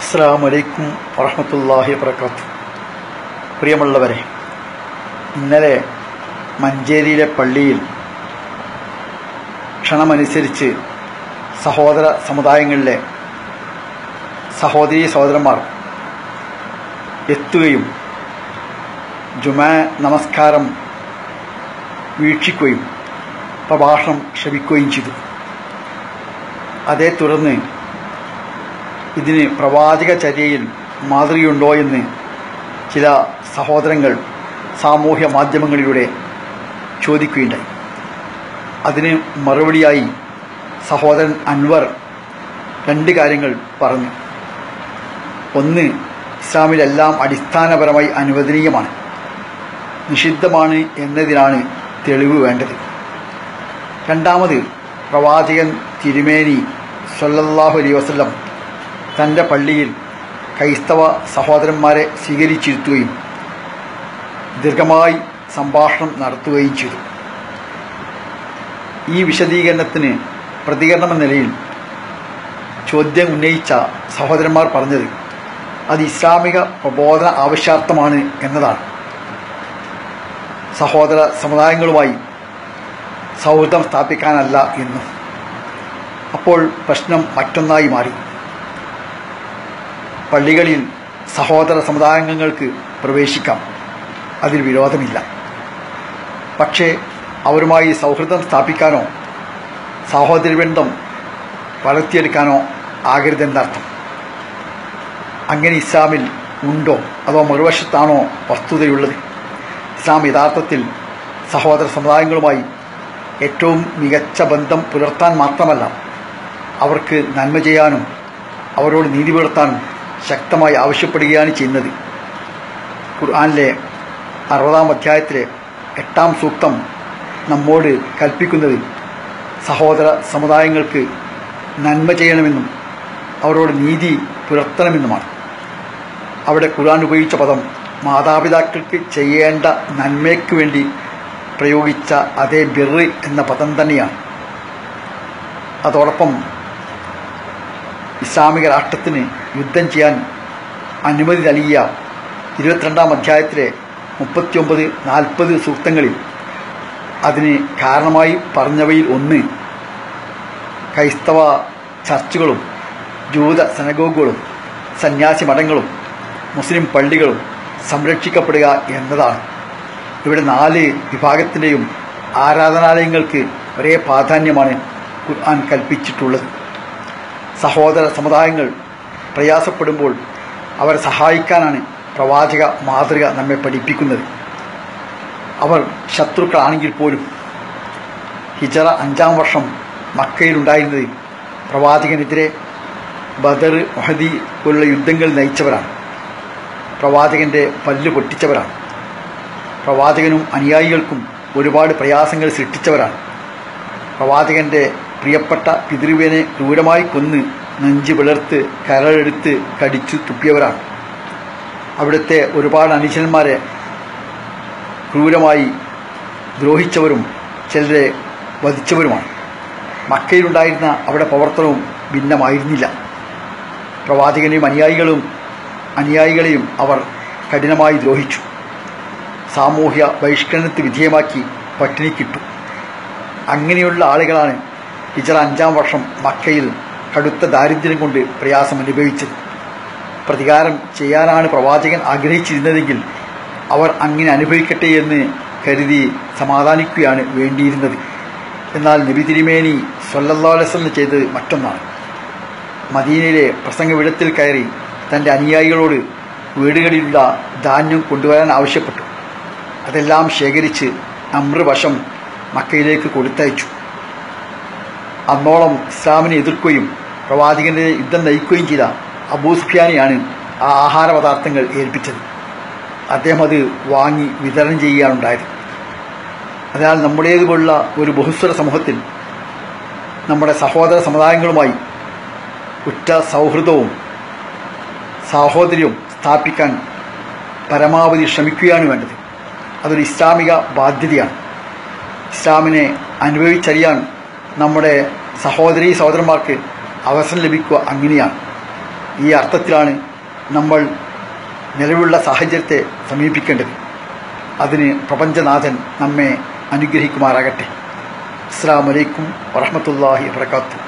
അസ്സാം വലൈക്കും വറഹമത്തല്ലാഹി വർക്കാത്തു പ്രിയമുള്ളവരെ ഇന്നലെ മഞ്ചേരിയിലെ പള്ളിയിൽ ക്ഷണമനുസരിച്ച് സഹോദര സമുദായങ്ങളിലെ സഹോദരീ സഹോദരന്മാർ എത്തുകയും ജുമാ നമസ്കാരം വീക്ഷിക്കുകയും പ്രഭാഷണം ശ്രമിക്കുകയും ചെയ്തു അതേ തുടർന്ന് ഇതിന് പ്രവാചക ചര്യയിൽ മാതൃകയുണ്ടോ എന്ന് ചില സഹോദരങ്ങൾ സാമൂഹ്യ മാധ്യമങ്ങളിലൂടെ ചോദിക്കുകയുണ്ടായി അതിന് മറുപടിയായി സഹോദരൻ അൻവർ രണ്ട് കാര്യങ്ങൾ പറഞ്ഞു ഒന്ന് ഇസ്ലാമിലെല്ലാം അടിസ്ഥാനപരമായി അനുവദനീയമാണ് നിഷിദ്ധമാണ് എന്നതിനാണ് തെളിവ് വേണ്ടത് രണ്ടാമത് പ്രവാചകൻ തിരുമേനി സല്ലല്ലാഹു അലൈഹി വസല്ലം തൻ്റെ പള്ളിയിൽ ക്രൈസ്തവ സഹോദരന്മാരെ സ്വീകരിച്ചിരുത്തുകയും ദീർഘമായി സംഭാഷണം നടത്തുകയും ചെയ്തു ഈ വിശദീകരണത്തിന് പ്രതികരണമെന്ന നിലയിൽ ചോദ്യം ഉന്നയിച്ച സഹോദരന്മാർ പറഞ്ഞത് അത് ഇസ്ലാമിക പ്രബോധന ആവശ്യാർത്ഥമാണ് എന്നതാണ് സഹോദര സമുദായങ്ങളുമായി സൗഹൃദം സ്ഥാപിക്കാനല്ല എന്നും അപ്പോൾ പ്രശ്നം മറ്റൊന്നായി മാറി പള്ളികളിൽ സഹോദര സമുദായാംഗങ്ങൾക്ക് പ്രവേശിക്കാം അതിൽ വിരോധമില്ല പക്ഷേ അവരുമായി സൗഹൃദം സ്ഥാപിക്കാനോ സഹോദരബന്ധം വളർത്തിയെടുക്കാനോ ആകരുതെന്നർത്ഥം അങ്ങനെ ഇസ്ലാമിൽ ഉണ്ടോ അതോ മറുവശത്താണോ വസ്തുതയുള്ളത് ഇസ്ലാം യഥാർത്ഥത്തിൽ സഹോദര സമുദായങ്ങളുമായി ഏറ്റവും മികച്ച ബന്ധം പുലർത്താൻ മാത്രമല്ല അവർക്ക് നന്മ ചെയ്യാനും അവരോട് നീതി പുലർത്താനും ശക്തമായി ആവശ്യപ്പെടുകയാണ് ചെയ്യുന്നത് ഖുർആാനിലെ അറുപതാം അധ്യായത്തിലെ എട്ടാം സൂക്തം നമ്മോട് കൽപ്പിക്കുന്നത് സഹോദര സമുദായങ്ങൾക്ക് നന്മ ചെയ്യണമെന്നും അവരോട് നീതി പുലർത്തണമെന്നുമാണ് അവിടെ ഖുർആൻ ഉപയോഗിച്ച പദം മാതാപിതാക്കൾക്ക് ചെയ്യേണ്ട നന്മയ്ക്ക് വേണ്ടി പ്രയോഗിച്ച അതേ ബിറ് എന്ന പദം തന്നെയാണ് അതോടൊപ്പം ഇസ്ലാമിക രാഷ്ട്രത്തിന് യുദ്ധം ചെയ്യാൻ അനുമതി നൽകിയ ഇരുപത്തിരണ്ടാം അധ്യായത്തിലെ മുപ്പത്തിയൊമ്പത് നാൽപ്പത് സൂക്തങ്ങളിൽ അതിന് കാരണമായി പറഞ്ഞവയിൽ ഒന്ന് ക്രൈസ്തവ ചർച്ചുകളും ജൂത സനഗോഗുകളും സന്യാസി മഠങ്ങളും മുസ്ലിം പള്ളികളും സംരക്ഷിക്കപ്പെടുക എന്നതാണ് ഇവിടെ നാല് വിഭാഗത്തിൻ്റെയും ആരാധനാലയങ്ങൾക്ക് ഒരേ പ്രാധാന്യമാണ് ഖുർആൻ കൽപ്പിച്ചിട്ടുള്ളത് സഹോദര സമുദായങ്ങൾ പ്രയാസപ്പെടുമ്പോൾ അവരെ സഹായിക്കാനാണ് പ്രവാചക മാതൃക നമ്മെ പഠിപ്പിക്കുന്നത് അവർ ശത്രുക്കളാണെങ്കിൽ പോലും ഹിജറ അഞ്ചാം വർഷം മക്കയിലുണ്ടായിരുന്നത് പ്രവാചകനെതിരെ ബദർ മഹദി പോലുള്ള യുദ്ധങ്ങൾ നയിച്ചവരാണ് പ്രവാചകൻ്റെ പല്ല് പൊട്ടിച്ചവരാണ് പ്രവാചകനും അനുയായികൾക്കും ഒരുപാട് പ്രയാസങ്ങൾ സൃഷ്ടിച്ചവരാണ് പ്രവാചകൻ്റെ പ്രിയപ്പെട്ട പിതൃവിനെ ക്രൂരമായി കൊന്ന് നെഞ്ച് പിളർത്ത് കരളെടുത്ത് കടിച്ചു തുപ്പിയവരാണ് അവിടുത്തെ ഒരുപാട് അനുജന്മാരെ ക്രൂരമായി ദ്രോഹിച്ചവരും ചിലരെ വധിച്ചവരുമാണ് മക്കയിലുണ്ടായിരുന്ന അവിടെ പ്രവർത്തനവും ഭിന്നമായിരുന്നില്ല പ്രവാചകനെയും അനുയായികളും അനുയായികളെയും അവർ കഠിനമായി ദ്രോഹിച്ചു സാമൂഹ്യ ബഹിഷ്കരണത്തിന് വിധേയമാക്കി പട്ടിണിക്കിട്ടു അങ്ങനെയുള്ള ആളുകളാണ് ഹിജറ അഞ്ചാം വർഷം മക്കയിൽ കടുത്ത ദാരിദ്ര്യം കൊണ്ട് പ്രയാസം അനുഭവിച്ചത് പ്രതികാരം ചെയ്യാനാണ് പ്രവാചകൻ ആഗ്രഹിച്ചിരുന്നതെങ്കിൽ അവർ അങ്ങനെ അനുഭവിക്കട്ടെ എന്ന് കരുതി സമാധാനിക്കുകയാണ് വേണ്ടിയിരുന്നത് എന്നാൽ നബി തിരുമേനി സൊല്ലാസ്വല്ല ചെയ്തത് മറ്റൊന്നാണ് മദീനയിലെ പ്രസംഗവിടത്തിൽ കയറി തൻ്റെ അനുയായികളോട് വീടുകളിലുള്ള ധാന്യം കൊണ്ടുവരാൻ ആവശ്യപ്പെട്ടു അതെല്ലാം ശേഖരിച്ച് അമ്രവശം മക്കയിലേക്ക് കൊടുത്തയച്ചു അന്നോളം ഇസ്ലാമിനെ എതിർക്കുകയും പ്രവാചകന്റെ യുദ്ധം നയിക്കുകയും ചെയ്ത അബൂ സുഫിയാനെയാണ് ആ ആഹാര പദാർത്ഥങ്ങൾ ഏൽപ്പിച്ചത് അദ്ദേഹം അത് വാങ്ങി വിതരണം ചെയ്യുകയാണുണ്ടായത് അതിനാൽ നമ്മുടേതുപോലുള്ള ഒരു ബഹുസ്വര സമൂഹത്തിൽ നമ്മുടെ സഹോദര സമുദായങ്ങളുമായി ഉറ്റ സൗഹൃദവും സാഹോദര്യവും സ്ഥാപിക്കാൻ പരമാവധി ശ്രമിക്കുകയാണ് വേണ്ടത് അതൊരു ഇസ്ലാമിക ബാധ്യതയാണ് ഇസ്ലാമിനെ അനുഭവിച്ചറിയാൻ നമ്മുടെ സഹോദരീ സഹോദരന്മാർക്ക് അവസരം ലഭിക്കുക അങ്ങനെയാണ് ഈ അർത്ഥത്തിലാണ് നമ്മൾ നിലവിലുള്ള സാഹചര്യത്തെ സമീപിക്കേണ്ടത് അതിന് പ്രപഞ്ചനാഥൻ നമ്മെ അനുഗ്രഹിക്കുമാറാകട്ടെ അസ്സാം വലൈക്കും വറഹമത്തല്ലാഹി വാത്തു